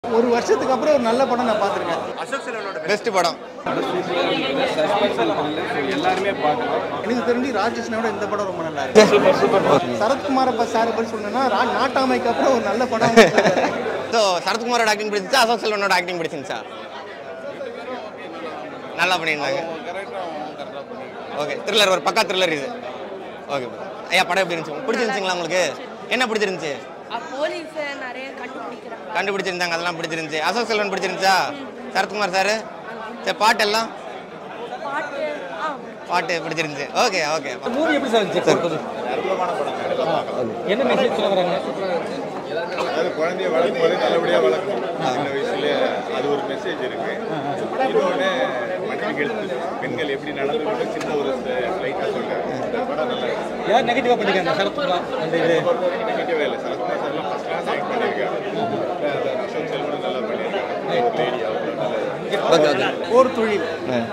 ஒரு வருஷத்துக்கு அப்புறம் ஒரு நல்ல படம் நான் பார்த்துருக்கேன் அசோக் செல்வனோட பெஸ்ட் படம் எல்லாருமே பார்க்கலாம் எனக்கு தெரிஞ்சு ராஜேஷ்னோட இந்த படம் ரொம்ப நல்லா இருக்கு சரத்குமார் அப்பா சார் பற்றி சொன்னேன்னா ரா- நாட்டாமைக்கு அப்புறம் ஒரு நல்ல படம் ஸோ சரத்குமாரோட ஆக்டிங் பிடிச்சிச்சா அசோக் செல்வனோட ஆக்டிங் பிடிச்சிருந்துச்சா நல்லா பண்ணியிருந்தாங்க ஓகே த்ரில்லர் ஒரு பக்கா த்ரில்லர் இது ஓகே ஐயா படம் எப்படி இருந்துச்சு பிடிச்சிருந்துச்சிங்களா உங்களுக்கு என்ன பிடிச்சிருந்துச்சு போலீஸ் நிறைய கண்டுபிடிக்கிறாங்க கண்டுபிடிச்சிருந்தாங்க அதெல்லாம் பிடிச்சிருந்துச்சு அசோக் செல்வன் பிடிச்சிருந்துச்சா சரத்குமார் சார் சரி பாட்டு எல்லாம் பாட்டு ஆ பாட்டு பிடிச்சிருந்துச்சு ஓகே ஓகே மூவி எப்படி சார் இருந்துச்சு என்ன மெசேஜ் சொல்ல வராங்க அதாவது குழந்தைய வளர்க்கும் போது நல்லபடியாக வளர்க்கணும் சின்ன வயசுல அது ஒரு மெசேஜ் இருக்கு இன்னொன்று மனைவிகள் பெண்கள் எப்படி நடந்துக்கணும் சின்ன ஒரு லைட்டாக சொல்றாங்க இந்த படம் நல்லா இருக்கு யார் நெகட்டிவா பண்ணிருக்காங்க சரத்குமார் அந்த இது நெகட்டிவே இல்லை சரத்குமார் சார்லாம் ஃபஸ்ட் கிளாஸ் ஆக்ட் பண்ணியிருக்காங்க அஹ் அசோக் செல்வனும் நல்லா பண்ணியிருக்காங்க ஒரு லேடி அவங்க நல்லா ஓகே ஓகே போர் தொழில்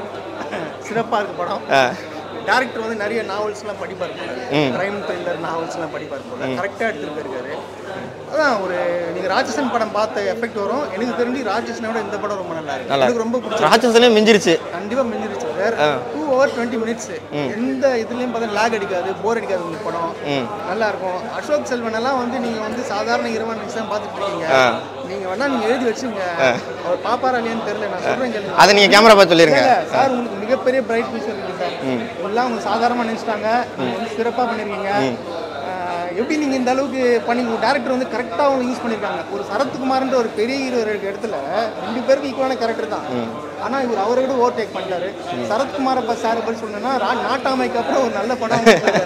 சிறப்பாக இருக்கு படம் ஆ டேரக்டர் வந்து நிறைய நாவல்ஸ்லாம் படிப்பார் போல ம். கிரைம் த்ரில்லர் நாவல்ஸ்லாம் படிப்பார் போல கரெக்டாக எடுத்துட்டு போயிருக்காரு அதான் ஒரு நீங்கள் ராட்சசன் படம் பார்த்த எஃபெக்ட் வரும் எனக்கு தெரிஞ்சு ராட்சசனோட இந்த படம் ரொம்ப நல்லா இருக்கு நல்லா எனக்கு ரொம்ப பிடிச்ச ராட்சசனே மிஞ்சிருச்சு கண்டிப்பா மிஞ்சிருச்சு sir two hour twenty minutes எந்த இதுலயும் பார்த்தா லேக் அடிக்காது போர் அடிக்காது இந்த படம் ம். நல்லா இருக்கும் அசோக் செல்வன் எல்லாம் வந்து நீங்க வந்து சாதாரண இரவன் நிமிஷம் பார்த்துட்டு இருக்கீங்க ஆ. நீங்க வேணா நீங்க எழுதி வச்சுங்க அவர் பாப்பாரா இல்லையான்னு தெரியல நான் சொல்றேன் கேளுங்க அதை நீங்கள் கேமரா பார்த்து சொல்லிருங்க இல்ல, சார் உங்களுக்கு மிகப்பெரிய பிரைட் ஃபியூச்சர் இருக்கு சார் எல்லாம் அவங்க சாதாரணமா நினைச்சிட்டாங்க நீங்க வந்து சிறப்பா பண்ணிருக்கீங்க ஆஹ், எப்படி நீங்க இந்த அளவுக்கு பண்ணி டேரக்டர் வந்து கரெக்டா அவங்க யூஸ் பண்ணிருக்காங்க ஒரு சரத்குமார்ன்ற ஒரு பெரிய ஹீரோ இருக்க இடத்துல ரெண்டு பேருக்கு ஈக்குவலான கேரக்டர் தான் ஆனா இவர் அவரை விட ஓவர் டேக் பண்ணிட்டாரு சரத்குமார் அப்பா சார் பற்றி சொன்னேன்னா ரா- நாட்டாமைக்கு அப்புறம் ஒரு நல்ல படம்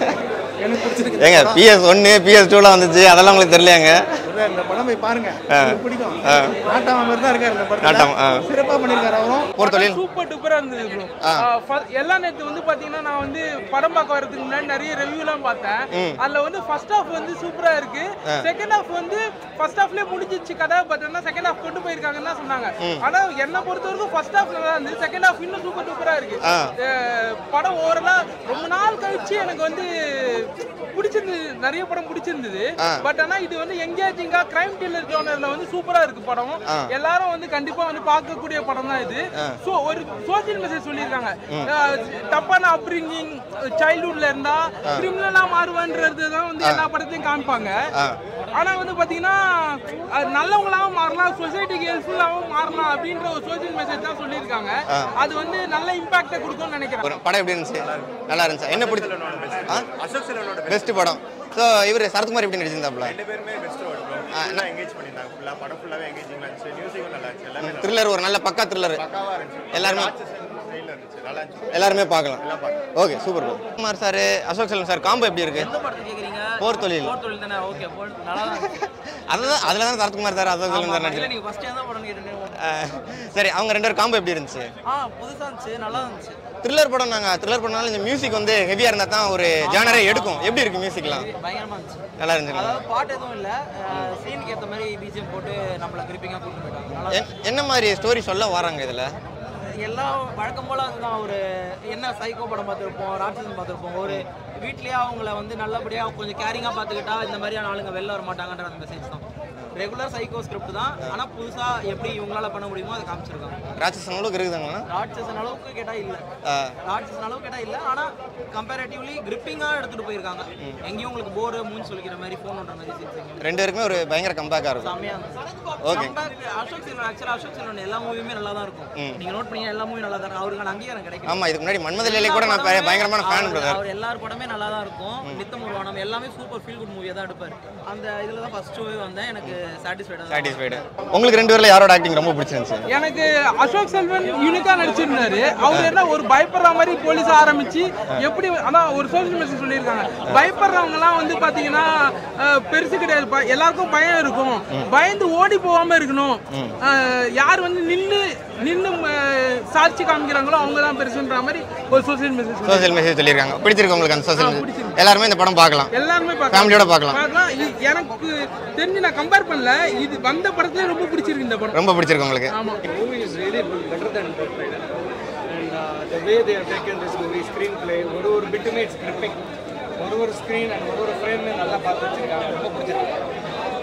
எனக்கு பிடிச்சிருக்கு இந்த ஏங்க படம். பிஎஸ் ஒன்று பிஎஸ் டூலாம் வந்துச்சு அதெல்லாம் உங்களுக்கு தெரியலையாங்க இல்ல, இந்த படம் போய் பாருங்க உங்களுக்கு பிடிக்கும் நாட்டாம மாதிரி தான் இருக்காரு இந்த நாட்டாம, ஆ. படத்துல சிறப்பா பண்ணிருக்காரு அவரும் போர் தொழில் சூப்பர் டூப்பரா இருந்தது ப்ரோ எல்லா நேத்து வந்து பாத்தீங்கன்னா நான் வந்து படம் பார்க்க வரதுக்கு முன்னாடி நிறைய ரிவ்யூலாம் பார்த்தேன் அதுல வந்து ஃபர்ஸ்ட் ஹாஃப் வந்து சூப்பரா இருக்கு செகண்ட் ஹாஃப் வந்து ஃபர்ஸ்ட் ஹாஃப்லயே முடிஞ்சிச்சு கதை பட் ஆனா செகண்ட் ஹாஃப் கொண்டு போயிருக்காங்கன்னு தான் சொன்னாங்க ஆனா என்ன பொறுத்த வரைக்கும் ஃபர்ஸ்ட் ஹாஃப் நல்லா இருந்துச்சு செகண்ட் ஹாஃப் இன்னும் சூப்பர் டூப்பரா இருக்கு ஆ. அஹ் படம் ஓவரலா ரொம்ப நாள் கழிச்சு எனக்கு வந்து பிடிச்சிருந்தது நிறைய படம் பிடிச்சிருந்தது ஆ. பட் ஆனா இது வந்து எங்கேஜிங்கா கிரைம் த்ரில்லர் ஜோனர்ல வந்து சூப்பரா இருக்கு படம் எல்லாரும் வந்து கண்டிப்பா வந்து பார்க்கக்கூடிய படம் தான் இது சோ ஒரு சோசியல் மெசேஜ் சொல்லியிருக்காங்க அஹ் தப்பான அப்ரிங்கிங் சைல்ட்ஹுட்ல இருந்தா கிரிமினலா மாறுவான்றது தான் வந்து எல்லா படத்தையும் காமிப்பாங்க ஆனா வந்து பாத்தீங்கன்னா அது நல்லவங்களாவும் மாறலாம் சொசைட்டிக்கு ஹெல்ப்ஃபுல்லாவும் மாறலாம் அப்படின்ற ஒரு சோசியல் மெசேஜ் தான் சொல்லியிருக்காங்க அது வந்து நல்ல இம்பாக்டை கொடுக்கும்னு நினைக்கிறேன் ஒரு படம் எப்படி இருந்துச்சு நல்லா இருந்துச்சு என்ன பிடிச்சி அசோக் செல்வனோட பெஸ்ட் படம் ஸோ இவர் சரத்குமார் எப்படி நடிச்சிருந்தாப்ல ரெண்டு பேருமே பெஸ்ட் ஓடும் நல்லா எங்கேஜ் பண்ணியிருந்தாங்க ஃபுல்லாக படம் ஃபுல்லாகவே எங்கேஜிங்காக இருந்துச்சு மியூசிக்கும் நல்லா இருந்துச்சு எல்லாமே நல்லா த்ரில்லர் ஒரு நல்ல பக்கா த்ரில்லர் பக்காவாக இருந்துச்சு எல்லாருமே ஸ்டைலில் இருந்துச்சு நல்லா இருந்துச்சு எல்லாருமே பார்க்கலாம் okay super Kumar sir Ashok Selvan sir combo எப்படி இருக்கு போர் தொழில் போர் தொழில் தானே ஓகே போர் நல்லா தான் இருந்துச்சு. அதுதான் அதில் தான் சரத்குமார் சார் அசோக் செல்வன் சார் இல்ல நடிச்சு நீங்க ஃபர்ஸ்ட் எந்த படம் கேட்டீங்க சரி அவங்க ரெண்டு பேரும் காம்போ எப்படி இருந்துச்சு ஆ புதுசா இருந்துச்சு நல்லா இருந்துச்சு த்ரில்லர் படம் நாங்கள் த்ரில்லர் படம்னால இந்த மியூசிக் வந்து ஹெவியாக இருந்தால் தான் ஒரு ஜானரே எடுக்கும் எப்படி இருக்கு மியூசிக்லாம் பயங்கரமா இருந்துச்சு நல்லா இருந்துச்சுங்களா அதாவது பாட்டு எதுவும் இல்ல சீனுக்கு ஏத்த மாதிரி பிஜிஎம் போட்டு நம்மள கிரிப்பிங்கா கூட்டு போயிட்டாங்க நல்லா என்- என்ன மாதிரி ஸ்டோரி சொல்ல வராங்க இதில் எல்லாம் வழக்கம் போல அதுதான் ஒரு என்ன சைக்கோ படம் பார்த்துருப்போம் ராட்சசன் பார்த்துருப்போம் ஒரு வீட்லயே அவங்கள வந்து நல்லபடியா கொஞ்சம் கேரிங்கா பார்த்துக்கிட்டா இந்த மாதிரியான ஆளுங்க வெளில வர மாட்டாங்கன்ற அந்த மெசேஜ் தான் ரெகுலர் சைக்கோ ஸ்கிரிப்ட் தான் ஆனா புதுசா எப்படி இவங்களால பண்ண முடியுமோ அதை காமிச்சிருக்காங்க ராட்சசன் அளவுக்கு இருக்குதுங்களா ராட்சசன் அளவுக்கு கேட்டா இல்ல ராட்சசன் அளவுக்கு கேட்டா இல்ல ஆனா கம்பேரேட்டிவ்லி கிரிப்பிங்கா எடுத்துட்டு போயிருக்காங்க எங்கேயும் உங்களுக்கு போர் மூஞ்சி சொல்லிக்கிற மாதிரி ஃபோன் பண்ற மாதிரி சீன்ஸ் எங்கேயும் ரெண்டு பேருக்குமே ஒரு பயங்கர கம்பேக்காக இருக்கும் செம்மையா இருந்துச்சு Okay. Comeback அசோக் செல்வன் ஆக்சுவலா அசோக் செல்வன் எல்லா மூவியுமே நல்லா தான் இருக்கும் நீங்க நோட் பண்ணீங்க எல்லா மூவியும் நல்லா தான் இருக்கும் அவருக்கான அங்கீகாரம் கிடைக்கும் ஆமாம் இதுக்கு முன்னாடி மன்மதலிலே கூட நான் பய- பயங்கரமான ஃபேன் அவர் பிரதர் அவர் எல்லார் படமே நல்லா தான் இருக்கும் நித்தம் உருவானம் எல்லாமே சூப்பர் ஃபீல் குட் மூவியா தான் எடுப்பாரு அந்த இதுல தான் ஃபர்ஸ்ட் ஷோவே வந்தேன் எனக்கு சாட்டிஸ்ஃபைடா சாட்டிஸ்ஃபைடு உங்களுக்கு ரெண்டு பேரில் யாரோட ஆக்டிங் ரொம்ப பிடிச்சிருந்துச்சு எனக்கு அசோக் செல்வன் யூனிக்கா நடிச்சிருந்தாரு அவர் என்ன ஒரு பயப்படுற மாதிரி போலீஸ் ஆரம்பிச்சு எப்படி அதான் ஒரு சோசியல் மெசேஜ் சொல்லியிருக்காங்க பயப்படுறவங்க எல்லாம் வந்து பாத்தீங்கன்னா அஹ், பெருசு கிடையாது ப- எல்லாருக்கும் பயம் இருக்கும் பயந்து ஓடி போகாம இருக்கணும் அஹ், யார் வந்து நின்னு நின்னு அஹ், சாட்சி காமிக்கிறாங்களோ அவங்க தான் பெருசுன்ற மாதிரி ஒரு சோசியல் மெசேஜ் சோசியல் மெசேஜ் சொல்லியிருக்காங்க பிடிச்சிருக்கு உங்களுக்கு அந்த சோசியல் மெசேஜ் பிடிச்சிருக்கு. எல்லாருமே இந்த படம் பார்க்கலாம் எல்லாருமே ஃபேமிலியோட பார்க்கலாம் பார்க்கலாம் இது எனக்கு தெரிஞ்சு நான் கம்பேர் பண்ணல இது வந்த படத்துல ரொம்ப பிடிச்சிருக்கு இந்த படம் ரொம்ப பிடிச்சிருக்கு உங்களுக்கு ஆமா movie is really better than the trailer. And uh, the way they have taken this movie, screenplay, ஒரு ஒரு பிட்டுமே இட்ஸ் gripping. ஒரு ஒரு ஸ்க்ரீன் அண்ட் ஒரு ஒரு ஃப்ரேமே நல்லா பார்த்து வச்சிருக்காங்க ரொம்ப பிடிச்சிருக்கு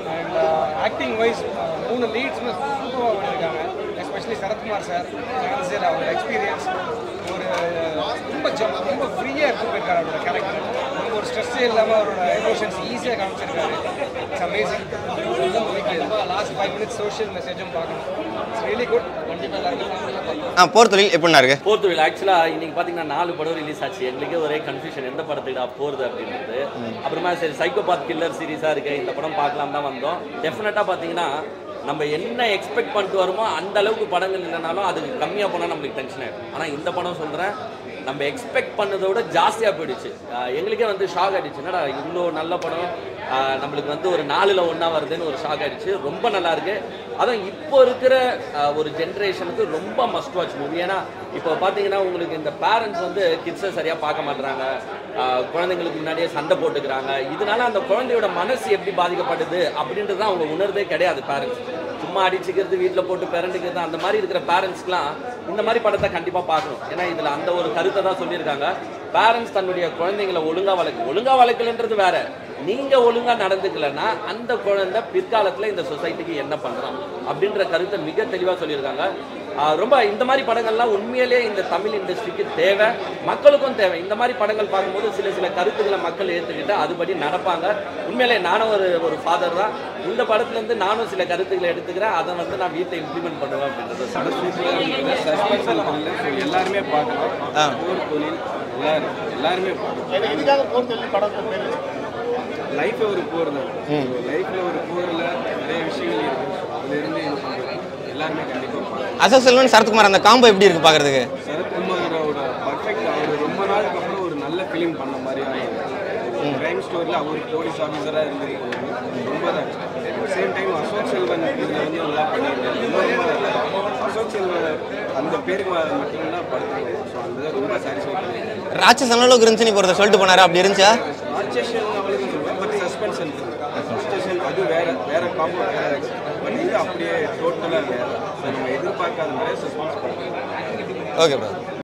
அண்ட் ஆக்டிங் வைஸ் மூணு லீட்ஸ்மே சூப்பராக பண்ணியிருக்காங்க எஸ்பெஷலி சரத்குமார் சார் சார் அவரோட எக்ஸ்பீரியன்ஸ் ஒரு ரொம்ப ஜம் ரொம்ப ஃப்ரீயாக எடுத்து போயிருக்காரு அவரோட கேரக்டர் ரொம்ப ஒரு ஸ்ட்ரெஸ்ஸே இல்லாமல் அவரோட எமோஷன்ஸ் ஈஸியாக காமிச்சிருக்காரு it's amazing last five minutes social மெசேஜும் பார்க்கணும் இட்ஸ் ரியலி குட் கண்டிப்பாக எல்லாருக்கும் பார்க்கலாம் ஆ போர் தொழில் எப்படிண்ணா இருக்கு போர் தொழில் ஆக்சுவலாக இன்னைக்கு பார்த்தீங்கன்னா நாலு படம் ரிலீஸ் ஆச்சு எங்களுக்கே ஒரே கன்ஃபியூஷன் எந்த படத்துக்கு போகிறது அப்படின்றது அப்புறமா சரி சைக்கோபாத் கில்லர் சீரிஸாக இருக்கு இந்த படம் பார்க்கலாம் தான் வந்தோம் டெஃபினட்டாக பார்த்தீங்கன்னா நம்ம என்ன எக்ஸ்பெக்ட் பண்ணிட்டு வரோமோ அந்த அளவுக்கு படங்கள் இல்லைனாலும் அதுக்கு கம்மியாக போனால் நம்மளுக்கு டென்ஷன் ஆகிடும் ஆனால் இந்த படம் சொல்கிறேன் நம்ம எக்ஸ்பெக்ட் பண்ணதை விட ஜாஸ்தியாக போயிடுச்சு ஆஹ் எங்களுக்கே வந்து ஷாக் ஆயிடுச்சு என்னடா இவ்வளோ நல்ல படம் ஆஹ் நம்மளுக்கு வந்து ஒரு நாலில் ஒன்றா வருதுன்னு ஒரு ஷாக் ஆயிடுச்சு ரொம்ப நல்லா இருக்கு அதுவும் இப்போ இருக்கிற ஆஹ் ஒரு ஜென்ரேஷனுக்கு ரொம்ப மஸ்ட் வாட்ச் மூவி ஏன்னா இப்போ பார்த்தீங்கன்னா உங்களுக்கு இந்த பேரண்ட்ஸ் வந்து கிட்ஸை சரியாக பார்க்க மாட்டுறாங்க ஆஹ் குழந்தைங்களுக்கு முன்னாடியே சண்டை போட்டுக்கிறாங்க இதனால அந்த குழந்தையோட மனசு எப்படி பாதிக்கப்படுது அப்படின்றது அவங்க உணர்தே கிடையாது பேரண்ட்ஸ் சும்மா அடிச்சுக்கிறது வீட்டில் போட்டு பிறண்டுக்கிறது அந்த மாதிரி இருக்கிற பேரண்ட்ஸ்க்குலாம் இந்த மாதிரி படத்தை கண்டிப்பாக பார்க்கணும் ஏன்னா இதில் அந்த ஒரு கருத்தை தான் சொல்லியிருக்காங்க பேரண்ட்ஸ் தன்னுடைய குழந்தைங்களை ஒழுங்கா வளர்க்கு ஒழுங்கா வளர்க்கலன்றது வேற நீங்க ஒழுங்கா நடந்துக்கலன்னா அந்த குழந்தை பிற்காலத்துல இந்த சொசைட்டிக்கு என்ன பண்றான் அப்படின்ற கருத்தை மிக தெளிவா சொல்லியிருக்காங்க ஆஹ் ரொம்ப இந்த மாதிரி படங்கள்லாம் உண்மையிலே இந்த தமிழ் இண்டஸ்ட்ரிக்கு தேவை மக்களுக்கும் தேவை இந்த மாதிரி படங்கள் பார்க்கும்போது சில சில கருத்துக்களை மக்கள் ஏற்றுக்கிட்டு அதுபடி நடப்பாங்க உண்மையிலே நானும் ஒரு ஒரு ஃபாதர் தான் இந்த படத்துல இருந்து நானும் சில கருத்துக்களை எடுத்துக்கிறேன் அதை வந்து நான் வீட்டில் இம்ப்ளிமெண்ட் பண்ணுவேன் அப்படின்றத சஸ்பென்ஸ் எல்லாருமே பார்க்கலாம் போர் தொழில் எல்லாரும் எல்லாருமே பார்க்கலாம் இதுக்காக போர் தொழில் படம் பேர் லைஃபே ஒரு போர் தான் லைஃப்ல ஒரு போரில் நிறைய விஷயங்கள் இருக்கு அதுலேருந்து இது பண்றது எல்லாருமே கண்டிப்பாக பார்க்கலாம் அசோக் செல்வன் சரத்குமார் அந்த காம்போ எப்படி இருக்கு பார்க்கறதுக்கு சரத்குமாரோட பர்ஃபெக்ட் அவர் ரொம்ப நாளுக்கு அப்புறம் ஒரு நல்ல ஃபிலிம் பண்ண மாதிரி கிரைம் ஸ்டோரியில் அவர் போலீஸ் ஆஃபீஸராக இருந்திருக்காரு ரொம்ப தான் சேம் டைம் அசோக் செல்வன் இதில் வந்து நல்லா பண்ணியிருக்காரு ரொம்ப ரொம்ப நல்லா இருக்கு. அசோக் செல்வன் அந்த பேருக்கு மட்டும்தான் படுத்துருக்கோம் ஸோ அந்த ரொம்ப சாட்டிஸ்ஃபை பண்ணியிருக்காரு ராட்சஸ் நல்ல அளவுக்கு இருந்துச்சு இப்போ சொல்லிட்டு போனாரு அப்படி இருந்துச்சா ராட்சசன் அவளுக்கு சொல்லுவேன் பட் சஸ்பென்ஸ் இருக்குது ராட்சசன் அது வேற வேற காம்போ வேற பட் இது அப்படியே டோட்டலாக வேற ஸோ நம்ம எதிர்பார்க்காத நிறைய சஸ்பென்ஸ் பண்ணுறோம் ஓகே ப்ரோ